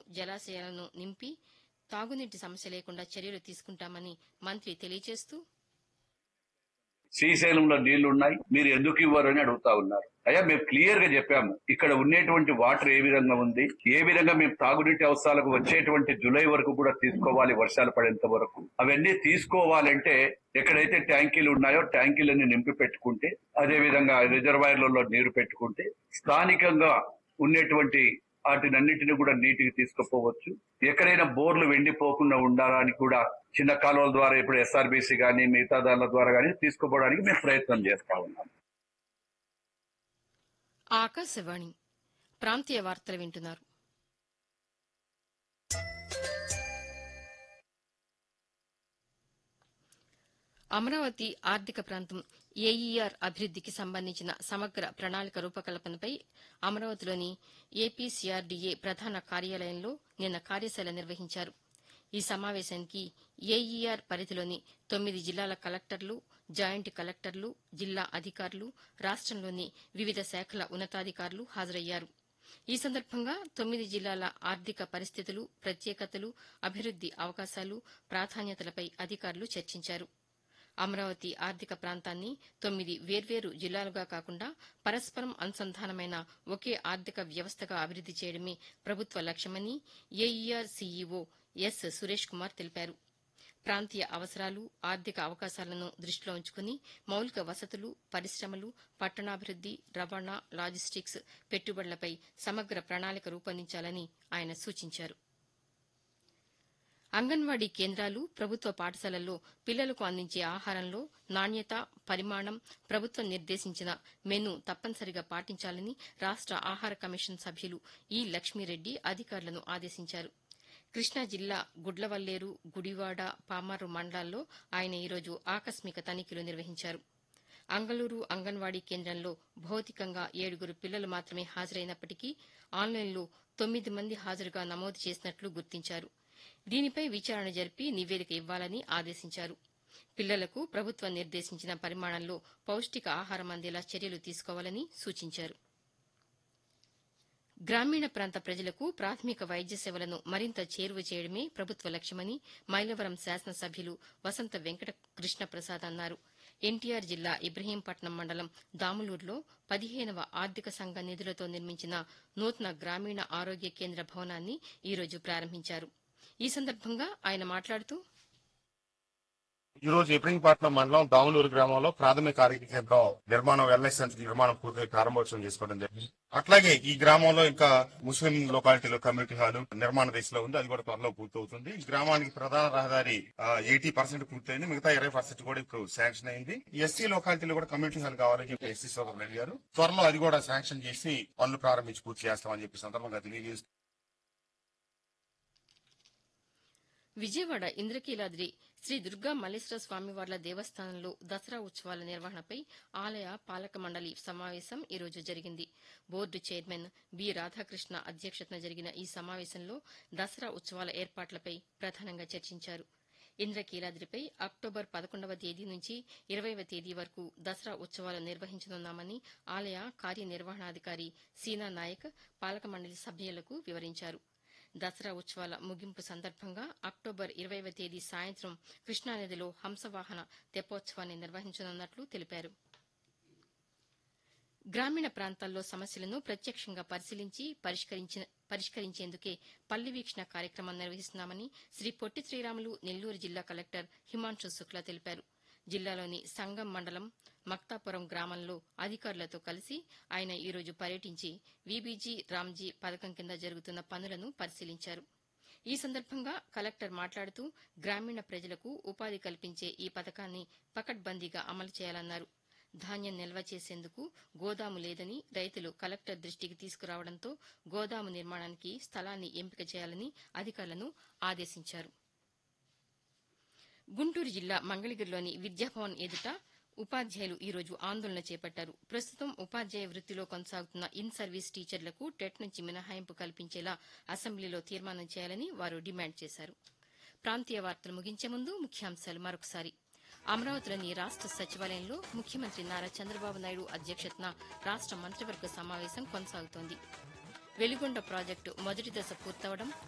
జలాశయాలను నింపి తాగునీటి సమస్య లేకుండా చర్యలు తీసుకుంటామని మంత్రి తెలియజేస్తూ శ్రీశైలంలో నీళ్లు ఉన్నాయి మీరు ఎందుకు ఇవ్వరు అని అడుగుతా ఉన్నారు అయ్యా మేము క్లియర్ గా చెప్పాము ఇక్కడ ఉండేటువంటి వాటర్ ఏ విధంగా ఉంది ఏ విధంగా మేము తాగునీటి అవసరాలకు వచ్చేటువంటి జూలై వరకు కూడా తీసుకోవాలి వర్షాలు పడేంత వరకు అవన్నీ తీసుకోవాలంటే ఎక్కడైతే ట్యాంకీలు ఉన్నాయో ట్యాంకీలన్నీ నింపి పెట్టుకుంటే అదే విధంగా రిజర్వాయర్లలో నీరు పెట్టుకుంటే స్థానికంగా ఉండేటువంటి వాటినన్నిటిని కూడా నీటికి తీసుకుపోవచ్చు ఎక్కడైనా బోర్లు వెండిపోకుండా ఉండాలని కూడా చిన్న కాలువల ద్వారా ఇప్పుడు ఎస్ఆర్బీసీ కానీ మిగతా దానిల ద్వారా కానీ తీసుకుపోవడానికి మేము ప్రయత్నం చేస్తా ఉన్నాం ఆకాశవాణి ప్రాంతీయ వార్తలు వింటున్నారు అమరావతి ఆర్థిక ప్రాంతం ఏఈఆర్ అభివృద్దికి సంబంధించిన సమగ్ర ప్రణాళిక రూపకల్పనపై అమరావతిలోని ఏపీసీఆర్డీఏ ప్రధాన కార్యాలయంలో నిన్న కార్యశాల నిర్వహించారు ఈ సమావేశానికి ఏఈఆర్ పరిధిలోని తొమ్మిది జిల్లాల కలెక్టర్లు జాయింట్ కలెక్టర్లు జిల్లా అధికారులు రాష్టంలోని వివిధ శాఖల ఉన్నతాధికారులు హాజరయ్యారు ఈ సందర్భంగా తొమ్మిది జిల్లాల ఆర్థిక పరిస్థితులు ప్రత్యేకతలు అభివృద్ది అవకాశాలు ప్రాధాన్యతలపై అధికారులు చర్చించారు అమరావతి ఆర్థిక ప్రాంతాన్ని తొమ్మిది వేర్వేరు జిల్లాలుగా కాకుండా పరస్పరం అనుసంధానమైన ఒకే ఆర్థిక వ్యవస్థగా అభివృద్ది చేయడమే ప్రభుత్వ లక్ష్యమని AER CEO S Suresh Kumar తెలిపారు ప్రాంతీయ అవసరాలు ఆర్థిక అవకాశాలను దృష్టిలో ఉంచుకుని మౌలిక వసతులు పరిశ్రమలు పట్టణాభివృద్ది రవాణా లాజిస్టిక్స్ పెట్టుబడులపై సమగ్ర ప్రణాళిక రూపొందించాలని ఆయన సూచించారు అంగన్వాడీ కేంద్రాలు ప్రభుత్వ పాఠశాలల్లో పిల్లలకు అందించే ఆహారంలో నాణ్యత పరిమాణం ప్రభుత్వం నిర్దేశించిన మెను తప్పనిసరిగా పాటించాలని రాష్ట ఆహార కమిషన్ సభ్యులు ఈ లక్ష్మీరెడ్డి అధికారులను ఆదేశించారు కృష్ణా జిల్లా గుడ్లవల్లేరు గుడివాడ పామారు మండలాల్లో ఆయన ఈరోజు ఆకస్మిక తనిఖీలు నిర్వహించారు అంగళూరు అంగన్వాడీ కేంద్రంలో భౌతికంగా ఏడుగురు పిల్లలు మాత్రమే హాజరైనప్పటికీ ఆన్లైన్లో తొమ్మిది మంది హాజరుగా నమోదు చేసినట్లు గుర్తించారు దీనిపై విచారణ జరిపి నివేదిక ఇవ్వాలని ఆదేశించారు పిల్లలకు ప్రభుత్వం నిర్దేశించిన పరిమాణంలో పౌష్టిక ఆహారం అందేలా చర్యలు తీసుకోవాలని సూచించారు గ్రామీణ ప్రాంత ప్రజలకు ప్రాథమిక వైద్య సేవలను మరింత చేరువ చేయడమే ప్రభుత్వ లక్ష్యమని మైలవరం శాసనసభ్యులు వసంత వెంకట కృష్ణప్రసాద్ అన్నారు ఎన్టీఆర్ జిల్లా ఇబ్రహీంపట్నం మండలం దాములూరులో పదిహేనవ ఆర్థిక సంఘ నిధులతో నిర్మించిన నూతన గ్రామీణ ఆరోగ్య కేంద్ర భవనాన్ని ఈరోజు ప్రారంభించారు ఈ సందర్భంగా ఆయన మాట్లాడుతూ ఈ రోజు ఇబ్రహీంపట్నం మండలం దాములూరు గ్రామంలో ప్రాథమిక ఆరోగ్య కేంద్రం నిర్మాణం వెల్నెస్ సెంటర్ నిర్మాణం పూర్తి ప్రారంభోత్సవం చేసుకోవడం జరిగింది అట్లాగే ఈ గ్రామంలో ఇంకా ముస్లిం లొకాలిటీలో కమ్యూనిటీ హాల్ నిర్మాణ దశలో ఉంది అది కూడా త్వరలో పూర్తవుతుంది ఈ గ్రామానికి ప్రధాన రహదారి ఎయిటీ పర్సెంట్ పూర్తయింది మిగతా ఇరవై పర్సెంట్ కూడా ఇప్పుడు శాంక్షన్ అయింది ఎస్సీ లొకాలిటీలో కూడా కమ్యూనిటీ హాల్ కావాలని చెప్పి ఎస్సీ సోదరులు అడిగారు త్వరలో అది కూడా శాంక్షన్ చేసి పనులు ప్రారంభించి పూర్తి చేస్తామని చెప్పి సందర్భంగా తెలియజేస్తూ విజయవాడ ఇంద్రకీలాద్రి శ్రీ దుర్గా మల్లేశ్వర స్వామివార్ల దేవస్థానంలో దసరా ఉత్సవాల నిర్వహణపై ఆలయ పాలక మండలి సమావేశం ఈరోజు జరిగింది బోర్డు చైర్మన్ బి రాధాకృష్ణ అధ్యక్షతన జరిగిన ఈ సమావేశంలో దసరా ఉత్సవాల ఏర్పాట్లపై ప్రధానంగా చర్చించారు ఇంద్రకీలాద్రిపై అక్టోబర్ పదకొండవ తేదీ నుంచి ఇరవైవ తేదీ వరకు దసరా ఉత్సవాలు నిర్వహించనున్నామని ఆలయ కార్యనిర్వహణాధికారి సీనా నాయక్ పాలక మండలి సభ్యులకు వివరించారు దసరా ఉత్సవాల ముగింపు సందర్భంగా అక్టోబర్ ఇరవైవ తేదీ సాయంత్రం కృష్ణానదిలో హంసవాహన తెప్పోత్సవాన్ని నిర్వహించనున్నట్లు తెలిపారు గ్రామీణ ప్రాంతాల్లో సమస్యలను ప్రత్యక్షంగా పరిశీలించి పరిష్కరించిన పరిష్కరించేందుకే పల్లి వీక్షణ కార్యక్రమం నిర్వహిస్తున్నామని శ్రీ పొట్టి శ్రీరాములు నెల్లూరు జిల్లా కలెక్టర్ హిమాంశు శుక్లా తెలిపారు జిల్లాలోని సంగం మండలం మక్తాపురం గ్రామంలో అధికారులతో కలిసి ఆయన ఈరోజు పర్యటించి వీబీజీ రామ్జీ పథకం కింద జరుగుతున్న పనులను పరిశీలించారు ఈ సందర్భంగా కలెక్టర్ మాట్లాడుతూ గ్రామీణ ప్రజలకు ఉపాధి కల్పించే ఈ పథకాన్ని పకడ్బందీగా అమలు చేయాలన్నారు ధాన్యం నిల్వ చేసేందుకు గోదాము లేదని రైతులు కలెక్టర్ దృష్టికి తీసుకురావడంతో గోదాము నిర్మాణానికి స్థలాన్ని ఎంపిక చేయాలని అధికారులను ఆదేశించారు గుంటూరు జిల్లా మంగళగిరిలోని విద్యాభవన్ ఎదుట ఉపాధ్యాయులు ఈరోజు ఆందోళన చేపట్టారు ప్రస్తుతం ఉపాధ్యాయ వృత్తిలో కొనసాగుతున్న ఇన్ సర్వీస్ టీచర్లకు టెట్ నుంచి మినహాయింపు కల్పించేలా అసెంబ్లీలో తీర్మానం చేయాలని వారు డిమాండ్ చేశారు ప్రాంతీయ వార్తలు ముగించే ముందు ముఖ్యాంశాలు మరొకసారి అమరావతిలోని రాష్ట సచివాలయంలో ముఖ్యమంత్రి నారా చంద్రబాబు నాయుడు అధ్యక్షతన రాష్ట మంత్రివర్గ సమావేశం కొనసాగుతోంది వెలిగొండ ప్రాజెక్టు మొదటి దశ పూర్తవడం